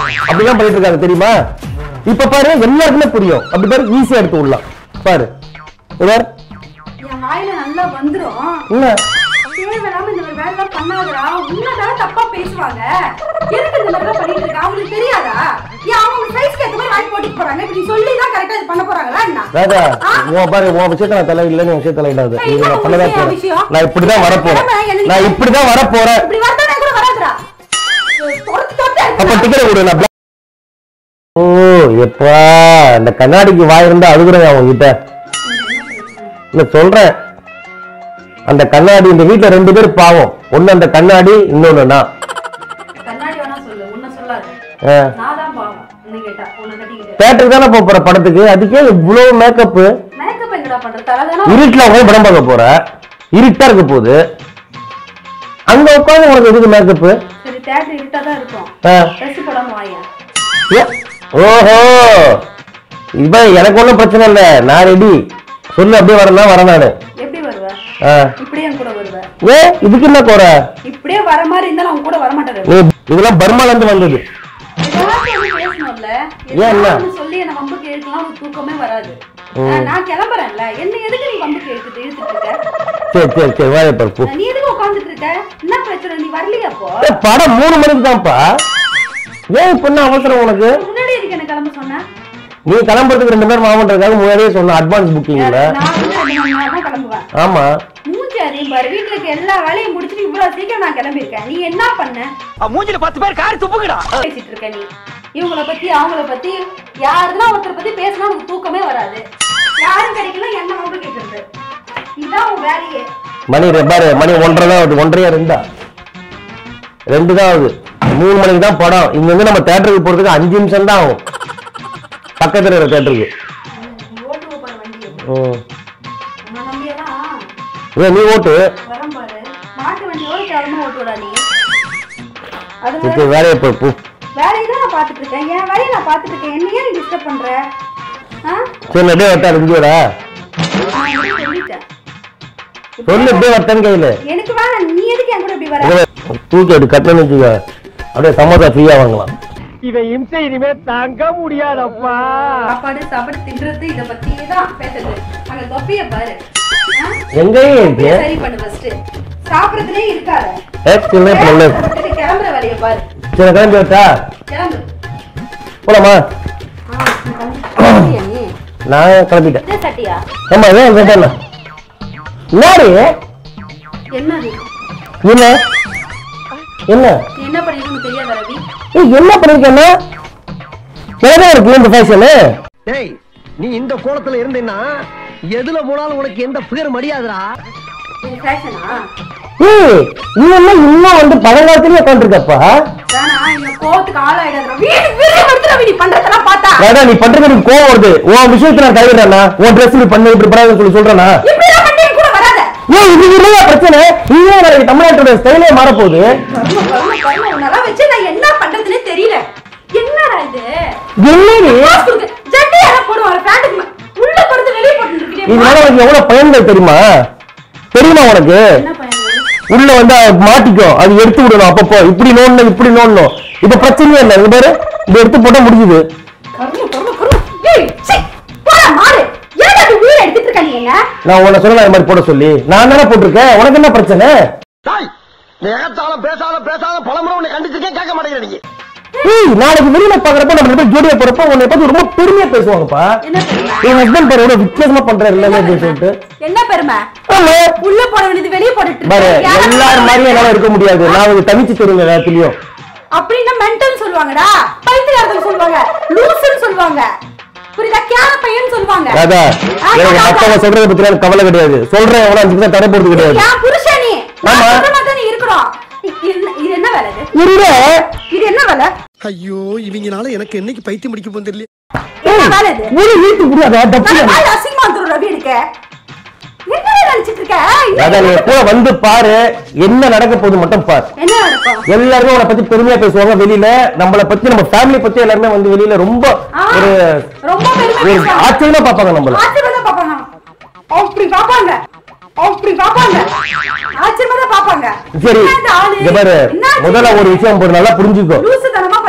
அப்படிலாம் பண்ணிட்டு இருக்காங்க தெரியுமா இப்ப பாரு எல்லாருக்குமே புரியும் அப்படி பாரு ஈஸியா எடுத்து விடலாம் பாரு இவர் என் வாயில நல்லா வந்துரும் என்ன தேவையில்லாம இந்த மாதிரி வேலை பண்ணாதடா உன்னதான் தப்பா பேசுவாங்க எதுக்கு இந்த மாதிரி பண்ணிட்டு இருக்க அவங்களுக்கு தெரியாதா ஏன் அவங்க சைஸ்க்கு ஏத்த மாதிரி வாங்கி போட்டுட்டு போறாங்க இப்படி சொல்லி தான் கரெக்டா இது பண்ண போறாங்களா என்ன ராஜா ஆ? உன் பாரு உன் விஷயத்த நான் தலை இல்லைன்னு விஷயம் தலையிடாது ஏய், இது நான் என்ன பண்ணதான் விஷயம், போறேன் விஷயம்? நான் இப்படிதான் வரப்போறேன் கிளம்பு, எனக்கு- நான் இப்படிதான் வரப்போறேன் இப்படி வரதானே கூட வராதுடா தொடுத்து தொடுத்து அப்ப அடிச்சுடா. டிக்கெட் கொடு நான் black- ஓ எப்பா அந்த கண்ணாடிக்கு வாய் இருந்தா அழுகுறேன் அவன் கிட்ட இல்ல சொல்றேன் அந்த கண்ணாடி இந்த வீட்டுல ரெண்டு பேர் பாவம் ஒண்ணு அந்த கண்ணாடி இன்னொன்னு நான் கண்ணாடி வேணா சொல்லு உன்ன சொல்லாது ஆ. நான் தான் பாவம் என்ன கேட்டா உன்னை கட்டிக்கிட்டு தேட்டருக்கு தானே போக போற படத்துக்கு அதுக்கே இவ்வளவு மேக்கப் மேக்கப் எங்கடா பண்ற தலதானா இருட்டுல போய் படம் பார்க்க போற இருட்டா இருக்க போகுது அங்க உட்காந்து உனக்கு எதுக்கு மேக்கப் சரி தேட்டர் இருட்டா தான் இருக்கும் ட்ரெஸ் போடாம வாங்க ஓஹோ இப்ப எனக்கு ஒண்ணும் பிரச்சனை இல்ல நான் ரெடி சொல்லு அப்படியே வரலாம் வரேன் நானு எப்படி வருவ ஆ. இப்படியே என் கூட வருவ ஏ இதுக்கு என்ன குறை இப்படியே வர மாதிரி இருந்தாலும் அவங்க கூட வர மாட்டாரு நீ இதெல்லாம் பர்மால இருந்து வந்தது ஏதாச்சும் ஒண்ணு பேசணும்ல ஏன் என்ன? ஏதாவது ஒண்ணு சொல்லி என்ன வம்புக்கு இழுக்கலாம் உனக்கு தூக்கமே வராது நான் நான் கிளம்புறேன்ல என்ன எதுக்கு நீ வம்புக்கு இழுத்துட்டு இழுத்துட்டு இருக்க சரி சரி சரி வாய பருப்பு நீ எதுக்கு உட்காந்துட்டு இருக்க என்ன பிரச்சனை நீ வரலையா அப்போ படம் மூணு மணிக்கு தான்ப்பா ஏன் இப்ப என்ன அவசரம் உனக்கு முன்னாடி இருக்கு என்ன கிளம்ப சொன்ன நீ கிளம்புறதுக்கு ரெண்டு பேர் மாமன்றதுக்காக முன்னாடியே சொன்ன அட்வான்ஸ் புக்கிங்ல நான் வந்து ரெண்டு மணி நேரம் தான் கிளம்புவேன் ஆமா மூஞ்சி அதே பாரு வீட்டுல இருக்க எல்லா வேலையும் முடிச்சுட்டு இவ்வளவு சீக்கிரம் நான் கிளம்பியிருக்கேன் நீ என்ன பண்ண மூஞ்சில பத்து பேர் காரி துப்புங்கடா பேசிட்டு இருக்க நீ இவங்கள பத்தி அவங்கள பத்தி யாருன்னா ஒருத்தர் பத்தி பேசினா உனக்கு தூக்கமே வராது யாரும் கிடைக்கல என்ன வந்து கேக்குறது இதான் உன் வேலையே மணி ரெ- பாரு மணி ஒன்றரை தான் ஆகுது ஒன்றரையா ரெண்டா ரெண்டு தான் ஆகுது மூணு மணிக்கு தான் படம் இங்க இருந்து நம்ம தேட்டருக்கு போறதுக்கு அஞ்சு நிமிஷம் தான் ஆகும் பக்கத்துல இருக்கிற தேட்டருக்கு நீ ஓட்டுவ பாரு வண்டியை ம். உன்னை நம்பியெல்லாம் ஏன் நீ ஓட்டு வரம் பாரு மாட்டு வண்டியோட கேவலமா ஓட்டுவடா நீ அது இப்போ வேலையை போய் போ வேலையை தான் நான் பாத்துட்டு இருக்கேன் என் வேலையை நான் பாத்துட்டு இருக்கேன் என்ன ஏன் நீ டிஸ்டர்ப் பண்ற ஆ? சரி அப்படியே வட்டா இருந்துடா நான் வந்து சொல்லிட்டேன் சொல்லு அப்படியே வட்டன் கையில எனக்கு வேணாம் நீ எதுக்கு என் கூட இப்படி வர இதை தூக்கி அப்படி கட்டணும் வச்சுக்க அப்படியே சமோசா ஃப்ரீயா வாங்கலாம் இவன் இம்சை இனிமே தாங்க முடியாதப்பா சாப்பாடு சாப்பாடு தின்றது இத பத்தியே தான் பேசுறது அங்க தொப்பிய பாரு ஆ? எங்கேயும் இருக்கு தொப்பிய சரி பண்ணு ஃபர்ஸ்ட் சாப்பிடறதுலயே இருக்காத ஏக்சிலே பண்ணல விட்டுட்டு கிளம்புற வேலைய பாரு சரி கிளம்பி வச்சா கிளம்பு போலாமா ஆ, நீ கிளம்பு. நீ நான் கிளம்பிட்டேன் இதே சட்டியா ஆமா ஏன் கேட்டேன் யாரு என்னது என்ன என்ன நீ என்ன பண்ணிருக்கன்னு தெரியாத ரவி ஏய் என்ன பண்ணிருக்கேன்னா ஏதோ இருக்கு இந்த ஃபேஷனு டேய் நீ இந்த கோலத்துல இருந்தீன்னா எதுல போனாலும் உனக்கு எந்த பேர் மடியாதுடா இது ஃபேஷனா ஏய் நீ என்ன இன்னும் வந்து பழங்காலத்திலேயே உட்காந்துருக்கப்பா வேணா இந்த கோவத்துக்கு ஆளாயிடாத ரவி வீடு வந்து ரவி நீ பண்றதெல்லாம் பார்த்தா அதான் நீ பண்றது எனக்கு கோவம் வருது உன் விஷயத்துல நான் கைவிடுறேன்னா உன் ட்ரெஸ் நீ பண்ணி இப்படி பண்ணாதுன்னு சொல்லி சொல்றேனா இப்படிலாம் பண்ணி என் கூட வராத ஏன் இது இல்லையா பிரச்சனை இதே நாளைக்கு தமிழ்நாட்டோட ஸ்டைலே மாறப்போகுது கர்ம, கர்ம, கர்ம, உன்னெல்லாம் வச்சு நான் என்ன பண்றதுன்னே தெரியல என்னடா இது என்னடி காசு கொடுக்க ஜட்டி யாரா போடுவாங்க பேண்ட்டுக்கு மே- உள்ள போறது வெளிய போட்டு இருக்கீங்க இதனால உனக்கு எவ்வளவு பயன்கள் தெரியுமா தெரியுமா உனக்கு என்ன பையன் உள்ள வந்து அது மாட்டிக்கும் அது எடுத்து விடணும் அப்பப்போ இப்படி நோண்டணும் இப்படி நோண்டணும் இப்ப பிரச்சனையே இல்லை இங்க பாரு இது எடுத்து போட்டா முடிஞ்சுது கர்ம கர்ம கர்ம ஏய் சீ போடா மாறு ஏன்டா இப்படி வீடு எடுத்துட்டு இருக்க நீங்க நான் உன்னை சொல்லலாம் இது மாதிரி போட சொல்லி நான் தானே போட்டிருக்கேன் உனக்கு என்ன பிரச்சனை டாய் நேரத்தால பேசாத பேசாத பலமுறை உன்னை கண்டிச்சிருக்கேன் கேட்க மாட்டேங்கிற நீ ஏய் நாளைக்கு வெளியில பாக்குறப்ப நம்ம ரெண்டு பேரும் ஜோடியா போறப்ப உன்னை பத்தி ரொம்ப பெருமையா பேசுவாங்கப்பா என்ன பெருமை என் ஹஸ்பண்ட் பாரு எவ்வளவு வித்தியாசமா பண்றாரு எல்லாமே அப்படின்னு சொல்லிட்டு என்ன பெருமை ஆமா உள்ள போட வேண்டியது வெளிய போட்டுட்டு பாரு இருக்க. யாரா எல்லாரும் மாதிரியும் என்னால இருக்க முடியாது நான் வந்து தனிச்சு தெரியுங்க எல்லாத்துலயும் அப்படின்னா மென்டல் சொல்லுவாங்கடா பைத்தியக்காரத்தம் சொல்லுவாங்க லூசுன்னு சொல்லுவாங்க புரியுதா கேன பையன் சொல்லுவாங்க ராதா ஆ, எனக்கு ராதா. மத்தவங்க சொல்றதை பத்தி எனக்கு கவலை கிடையாது சொல்றேன் எவ்வளவு அஞ்சு நிமிஷம் தடை போடுறது கிடையாது என் புருஷன் நீ நான் ஆமா. சொல்ற மாதிரி தான் நீ இருக்கணும் இது என்ன- இது என்ன வேலை இது இருடே இது என்ன வேலை ஐயோ இவங்கனால எனக்கு என்னைக்கு பைத்தியம் முடிக்க போகுது தெரியல என்ன வேலை இது ஒரு வீட்டு முடியாத டப்பு நான் வாயில அசிங்கமா வந்துரும் ரவி எனக்கு என்ன நினைச்சிட்டு இருக்க ராதா நீ கூட வந்து பாரு என்ன நடக்க போகுது மட்டும் பாரு என்ன நடக்கும் எல்லாருமே உன்னை பத்தி பெருமையா பேசுவாங்க வெளியில நம்மள பத்தி நம்ம ஃபேமிலி பத்தி எல்லாருமே வந்து வெளியில ரொம்ப ஆ, ஒரு ரொம்ப பெருமை ஒரு பேசுவாங்க. ஆச்சரியமா பாப்பாங்க நம்மள ஆச்சரியமா தான் பாப்பாங்க அப்படி பாப்பாங்க அப்படி பாப்பாங்க ஆச்சரியமா தான் பாப்பாங்க சரி என்ன இந்த ஆளு? இங்க பாரு என்னாச்சு? முதல்ல ஒரு விஷயம் ஒரு நல்லா புரிஞ்சுக்கோ லூசுத்தனமா பண்ணிட்டு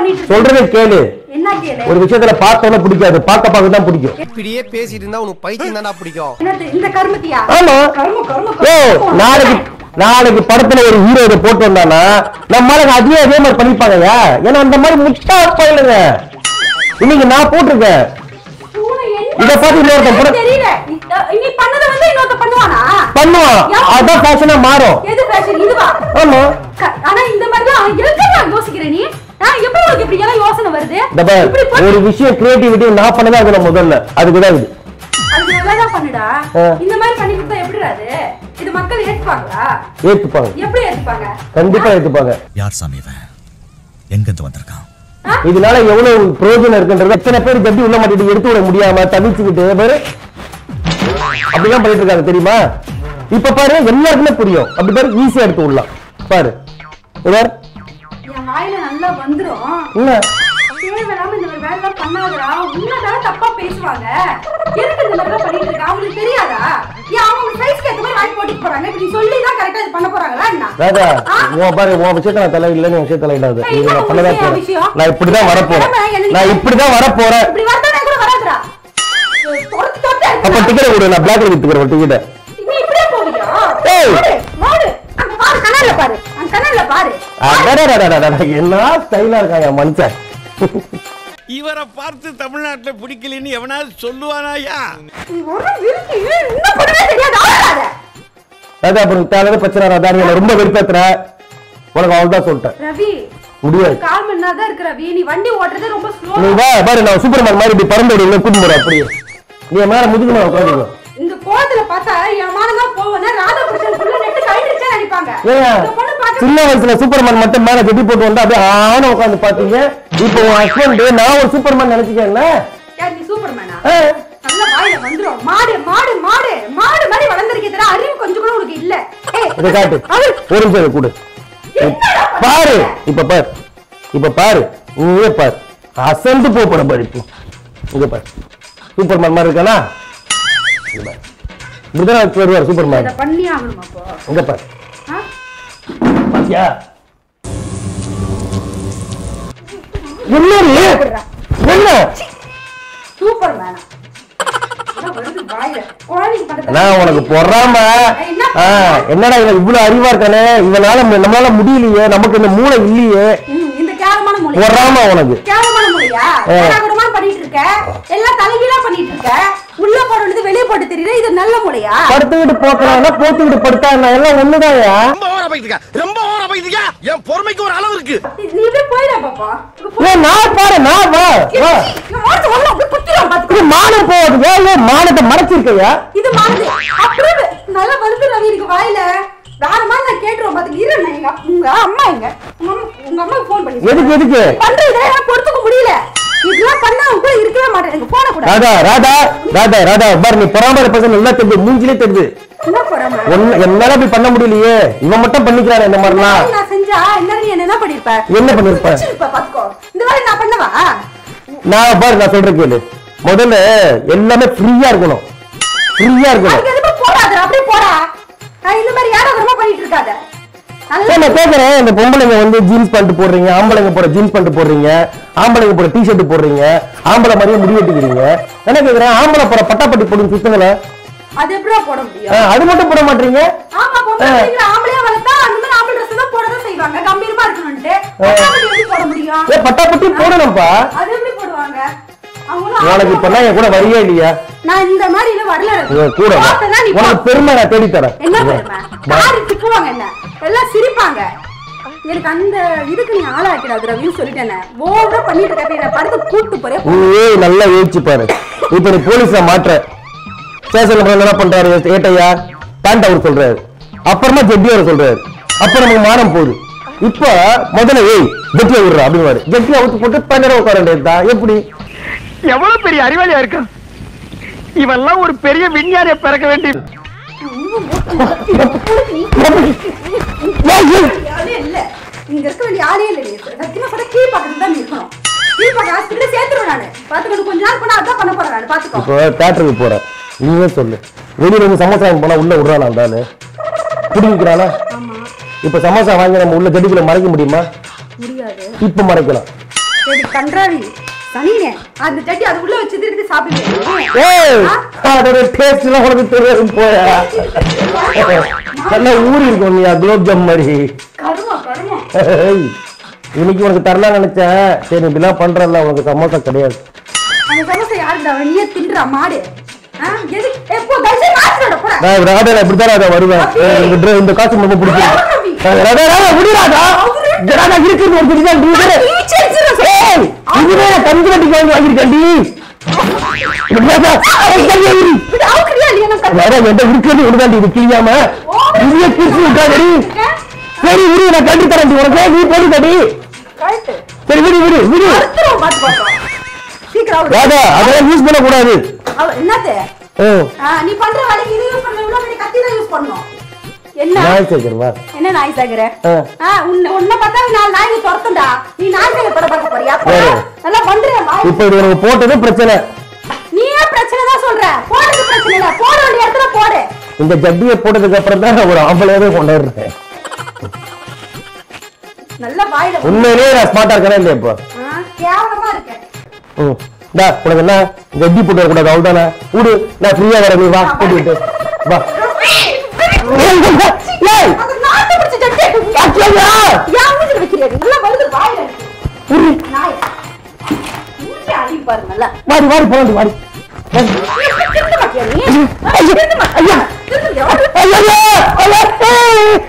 பண்ணிட்டு இருக்க சொல்றதை கேளு என்ன கேளு ஒரு விஷயத்துல பார்த்தோன்னே பிடிக்காது பார்க்க பார்க்க தான் பிடிக்கும் இப்படியே பேசிட்டு இருந்தா உனக்கு பைத்தியம் தானா பிடிக்கும் என்னது இந்த கருமத்தியா ஆமா கரும கரும ஓ கரும. நாளைக்கு நாளைக்கு படத்துல ஒரு ஹீரோ இதை போட்டு வந்தானா நம்மளால அதே அதே மாதிரி பண்ணிப்பாங்கயா ஏன்னா அந்த மாதிரி முட்டா பயிலுங்க இன்னைக்கு நான் போட்டிருக்கேன் உனக்கு என்ன இதை பார்த்து இன்னொருத்தன் போட- தெரியல நீ- நீ பண்ணதை வந்து இன்னொருத்த பண்ணுவானா பண்ணுவான் அதான் ஃபேஷனா மாறும் எது ஃபேஷன் இதுவா ஆமா க- ஆனா இந்த மாதிரிலாம் எதுக்கு யோசிக்கிற நீ நான் எப்படி உனக்கு இப்படி எல்லாம் யோசனை வருது இந்த பாரு, இப்படி பண்ணு. ஒரு விஷயம் கிரியேட்டிவிட்டி நான் பண்ணதான் அதுல முதல்ல அதுக்கு தான் இது அது நல்லாதான் பண்ணுடா ஆ. இந்த மாதிரி பண்ணி கொடுத்தா எப்படி அது இது மக்கள் ஏத்துப்பாங்களா ஏத்துப்பாங்க எப்படி ஏத்துப்பாங்க கண்டிப்பா ஏத்துப்பாங்க யார் சாமி இவன் எங்கிருந்து வந்திருக்கான் இதனால எவ்வளவு பிரயோஜனம் இருக்குன்றது எத்தனை பேர் கட்டி உள்ள மாட்டிட்டு எடுத்து விட முடியாம தவிச்சுக்கிட்டு பாரு அப்படிதான் பண்ணிட்டு இருக்காங்க தெரியுமா இப்ப பாரு எல்லாருக்குமே புரியும் அப்படி பாரு ஈஸியா எடுத்து விடலாம் பாரு இவர் என் வாயில நல்லா வந்துரும் என்ன தேவையில்லாம இந்த மாதிரி வேலை எல்லாம் பண்ணாதடா உன்னதான தப்பா பேசுவாங்க எதுக்கு இந்த மாதிரி எல்லாம் பண்ணிட்டு இருக்க அவங்களுக்கு தெரியாதா ஏன் அவங்க சைஸ்க்கு ஏத்த மாதிரி வாங்கி போட்டுட்டு போறாங்க இப்படி சொல்லி தான் கரெக்டா இது பண்ண போறாங்களா என்ன ராஜா ஆ? உன் பாரு உன் விஷயத்த நான் தலை இல்லைன்னு உன் விஷயத்த இல்லாது ஏய், இது என்ன நான் பண்ணதான் விஷயம், போறேன் விஷயம்? நான் இப்படிதான் வரப்போறேன் கிளம்ப, எனக்கு நான் இப்படிதான் வரப்போறேன் இப்படி வந்தானே கூட வராதுடா தொட்டு தொட்டு அப்ப அடிக்குடா. டிக்கெட் கொடு நான் பிளாக்ல வித்துக்கிறேன் டிக்கெட்டை நீ இப்படியே போவியா ஏய். மாடு, மாடு அங்க பாரு கண்ணால பாரு அங்க கண்ணால பாரு என்ன ஸ்டைலா இருக்கான் என் மனுஷன் இவரை பார்த்து தமிழ்நாட்டுல பிடிக்கலன்னு எவனாவது சொல்லுவானாயா நீ ஒரு விருத்தி இன்னும் பண்ணவே தெரியாது ஆளாத ராஜா அப்புறம் தேவையான பிரச்சனை ராஜா நீ என்னை ரொம்ப வெறுப்பேத்துற உனக்கு அவ்வளவுதான் சொல்லிட்டேன் ரவி முடியாது கால் மணி நேரம் தான் இருக்கு ரவி நீ வண்டி ஓட்டுறது ரொம்ப ஸ்லோ நீ வா பாரு நான் சூப்பர்மேன் மாதிரி இப்படி பறந்து விடுங்க கூட்டு போற அப்படியே நீ என் மேல முதுகு மேல உட்காந்துக்கோ இந்த கோலத்துல பார்த்தா என் மானம் தான் போவேன்னா ராதாகிருஷ்ணன் ஃபுல்லா நெட்டு கழிடுச்சே நினைப்பாங்க ஏன் இந்த பொண்ணு பார்க்க சின்ன வயசுல சூப்பர்மேன் மட்டும் மேல கட்டி போட்டு வந்து அப்படியே ஆன உட்காந்து பாத்தீங்க இப்போ உன் ஹஸ்பண்ட் நான் ஒரு சூப்பர்மேன் நினைச்சுக்க என்ன யார் நீ சூப்பர்மேனா ஆ, நல்ல வாயில வந்துரும் மாடு மாடு மாடு மாடு மாதிரி வளர்ந்துருக்கே தர அறிவு கொஞ்சம் கூட உனக்கு இல்ல ஏய், இதை காட்டு அவரு ஒரு நிமிஷம் இதை கொடு பாரு இப்ப பாரு இப்ப பாரு நீயே பாரு அசந்து போ போட பாரு இப்போ இங்க பாரு சூப்பர்மேன் மாதிரி இருக்கானா இங்க பாரு. இப்படிதான் வருவார் சூப்பர்மேன் இதை பண்ணி ஆகணுமா அப்போ இங்க பாரு ஆ? பாத்தியா என்ன நீ? என்ன சூப்பர்மேனா இதான் வருது வாயில குழந்தைக்கு பண்றது நான் உனக்கு பொறாம என்ன ஆ, என்னடா இவன் இவ்வளவு அறிவா இருக்கானே இவனால நம்மளால முடியலையே நமக்கு இந்த மூளை இல்லையே ம், இந்த கேவலமான மொழி பொறாம உனக்கு கேவலமான மொழியா ஆ. ஏடாகூடமா பண்ணிட்டு இருக்க எல்லாம் தலைகீழா பண்ணிட்டு இருக்க உள்ள போட வேண்டியது வெளிய போட்டு தெரியல இது நல்ல மொழியா படுத்துக்கிட்டு போக்கலாம்னா போத்துக்கிட்டு படுத்தா என்ன எல்லாம் ஒண்ணுதான்யா ரொம்ப ஓர பைத்தியா ரொம்ப ஓர பைத்தியா என் பொறுமைக்கு ஒரு அளவு இருக்கு நீ நீ இப்படியே போயிடா பாப்பா இப்ப போ. ஏய், நான் பாரு நான் வா வா இவன் ஓட்டு ஒண்ணு அப்படியே குத்திடுவான் பாத்துக்கோ. இது மானம் போகுது ஏன் ஏன் மானத்தை மறைச்சிருக்கையா இது மாறுது அப்படியே நல்லா வருது ரவி இருக்கு வாயில வேற மாதிரி நான் கேட்டுருவோம் பாத்துக்க இரு நான் எங்க அப்~ உங்க அம்மா எங்க உங்க அம்மா உங்க அம்மாக்கு ஃபோன் பண்ணி எதுக்கு எதுக்கு பண்ற இதெல்லாம் என்னால பொறுத்துக்க முடியல இதெல்லாம் பண்ணா அவங்க கூட இருக்கவே மாட்டேன் எனக்கு போன கூட ராதா ராதா ராதா ராதா பாரு நீ பொறாம பசங்க நல்லா தெரியுது மூஞ்சிலே தெரியுது என்ன போறாம ஒன்னு என்னால அப்படி பண்ண முடியலையே இவன் மட்டும் பண்ணிக்கிறானே இந்த மாதிரிலாம் நான் செஞ்சா என்ன நீ என்ன பண்ணிருப்ப என்ன பண்ணிருப்ப சிரிச்சிருப்ப பாத்துக்கோ இந்த மாதிரி நான் பண்ணவா நான் பாரு நான் சொல்றேன் கேளு முதல்ல எல்லாமே ஃப்ரீயா இருக்கணும் ஃப்ரீயா இருக்கணும் அதுக்கு எதுவும் போடாத அப்படியே போடா நான் இந்த மாதிரி யாரும் ரொம்ப பண்ணிட்டு இருக்காத நல்லா சரி, நான் கேக்குறேன் இந்த பொம்பளைங்க வந்து ஜீன்ஸ் பேண்ட் போடுறீங்க ஆம்பளைங்க போட ஜீன்ஸ் பேண்ட் போடுறீங்க ஆம்பளைங்க போட டிஷர்ட் போடுறீங்க ஆம்பளை மாதிரியே முடி வெட்டிக்கிறீங்க என்ன கேக்குறேன் ஆம்பளை போட பட்டாப்பட்டி போடுங்க சுத்தங்கள அது எப்படிடா போட முடியும் அது மட்டும் போட மாட்டீங்க ஆமா பொம்பளை பிள்ளைங்களை ஆம்பளையா வளர்த்தா அந்த மாதிரி ஆம்பளை ட்ரெஸ் தான் போடதான் செய்வாங்க கம்பீரமா இருக்கணும்ட்டு பட்டாப்பட்டி எப்படி போட முடியும் ஏ பட்டாப்பட்டி போடணும்ப்பா அது எப்படி போடுவாங்க அவங்களும் உனக்கு இப்ப ஆம்பளை- என் கூட வரியா இல்லையா நான் இந்த மாதிரி இல்ல வரல உன் கூட வா. பார்த்தா நீ உனக்கு போ. பெருமை நான் தேடி தரேன் என்ன பெருமை காரி திப்புவாங்க என்ன எல்லாம் சிரிப்பாங்க எனக்கு அந்த இதுக்கு நீ ஆளாக்கிறாது ரவின்னு சொல்லிட்டேனே ஓவரா பண்ணிட்டு இருக்க என்ன படத்தை கூட்டு போறேன் ஏய் நல்லா யோசிச்சு பாரு இப்ப நீ போலீஸ்ல மாற்ற ஸ்டேஷன்ல போய் என்ன பண்றாரு ஏட்டையா பேண்ட் அவர் சொல்றாரு அப்புறமா ஜெட்டி அவர் சொல்றாரு அப்புறம் நமக்கு மானம் போகுது இப்ப முதல்ல ஏய் ஜெட்டியை விடுறா அப்படின்னு ஜெட்டியை அவுத்து போட்டு பேண்டரை உட்கார வேண்டியதுதான் எப்படி எவ்வளவு பெரிய அறிவாளியா இருக்கான் இவெல்லாம் ஒரு பெரிய விஞ்ஞானிய பிறக்க வேண்டிய ஏய், ஏய். ஆளே இல்ல இங்க இருக்க வேண்டிய ஆளே இல்ல நீ சத்தியமா சொல்ல கீழ் பக்கத்துல தான் நீ இருக்கணும் கீழ் பக்கம் ஹாஸ்பிட்டல் சேர்த்துருவேன் நானு பாத்துக்கணும் கொஞ்ச நாள் போனா அதான் பண்ண போறேன் நானு பாத்துக்கோ இப்போ தேட்டருக்கு போறேன் நீயே சொல்லு வெளியில இருந்து சமோசா வாங்கி போனா உள்ள விடுறானா அந்த ஆளு பிடிக்கிறானா இப்ப சமோசா வாங்கி நம்ம உள்ள ஜெட்டிக்குள்ள மறைக்க முடியுமா முடியாது இப்ப மறைக்கலாம் சரி கன்றாவி சனினே அந்த சட்டி அது உள்ள வச்சு திருப்பி சாப்பிடுவேன் ஏய் அதோட டேஸ்ட் எல்லாம் உனக்கு தெரியாது போயா நல்லா ஊறி இருக்கும் நீ குலோப் ஜாம் மாதிரி கருமா கருமா ஏய், இன்னைக்கு உனக்கு தரலாம் நினைச்சேன் சரி இப்படிலாம் பண்றல உனக்கு சமோசா கிடையாது அந்த சமோசா யாருடா நீயே தின்றா மாடு ஆ, எது எப்போ தயவுசெய்து மாத்திரோட போட நான் ராடா இப்படித்தான் ராதா வருவேன் ஏய், இந்த dress- இந்த காசு ரொம்ப பிடிக்கும் ராதா ராதா முடியாதா ராதா இருக்குது ஒரு பிடிச்சா ஏய் இதுவே நான் கந்து கட்டிக்கு வாங்கி வாங்கியிருக்கேன்டி ராதா, ஏய், கையை விடு. அவுக்குறியா இல்லையா நம்ம கத்து- ராதா என்கிட்ட இருக்கிறது ஒண்ணுதாண்டி இது கிழியாம இதுவே கிழிச்சு விட்டாடி சரி விடு நான் கண்டு தரேன் உனக்கு நீ போடு கடி கழட்டு. சரி விடு விடு விடு அறுத்துருவோம் பாத்து பார்த்தோம். சீக்கிரம் அவுரு. ராதா அதெல்லாம் யூஸ் பண்ணக்கூடாது அவ- என்னது ம் ஆ, நீ பண்ற வேலைக்கு இது யூஸ் பண்ண இவ்வளவு பெரிய கத்தி தான் யூஸ் பண்ணணும் என்ன நாய் சேர்க்கிறேன் வா என்ன நாய் சாகுற ஆ. ஆ, உன்னை உன்னை பார்த்தா நாலு நாய்க்கு துரத்துண்டா நீ நாய் சாக படம் பார்க்க போறியா போ. சரி. நல்லா வந்துடுறேன் வாய். இப்ப இது உனக்கு போட்டது பிரச்சனை நீயே பிரச்சனை தான் சொல்ற போடுறது பிரச்சனை இல்ல போட வேண்டிய இடத்துல போடு இந்த ஜட்டியை போட்டதுக்கு அப்புறம் தான் நான் ஒரு ஆம்பளையாவே கொண்டாடுறேன் நல்ல வாயில வை. உண்மையிலேயே நான் ஸ்மார்ட்டா இருக்கேனா இல்லையா இப்போ ஆ, கேவலமா இருக்கு ம் டா உனக்கு என்ன ஜட்டி போட்டு வரக்கூடாது அவ்வளோதானே விடு நான் ஃப்ரீயா வரேன் நீ வா கூட்டிட்டு வா ஏய், ஏய், அது நாட்டு பிடிச்ச சட்டி. அச்சையா! ஏன் மூஞ்சில வைக்கிறியா நீ? நல்லா வருது வாயில இருக்கு. நாய். மூஞ்சி அடி பாரு நல்லா. வாடி வாடி போலாண்டி வாடி வாடி. நீ திருந்த மாட்டியா நீ? ஐயோ, திருந்த மாட்டியா? ஐயா. திருந்துறியா? ஐயோ, ஐயோ, ஐயோ, ஏய்.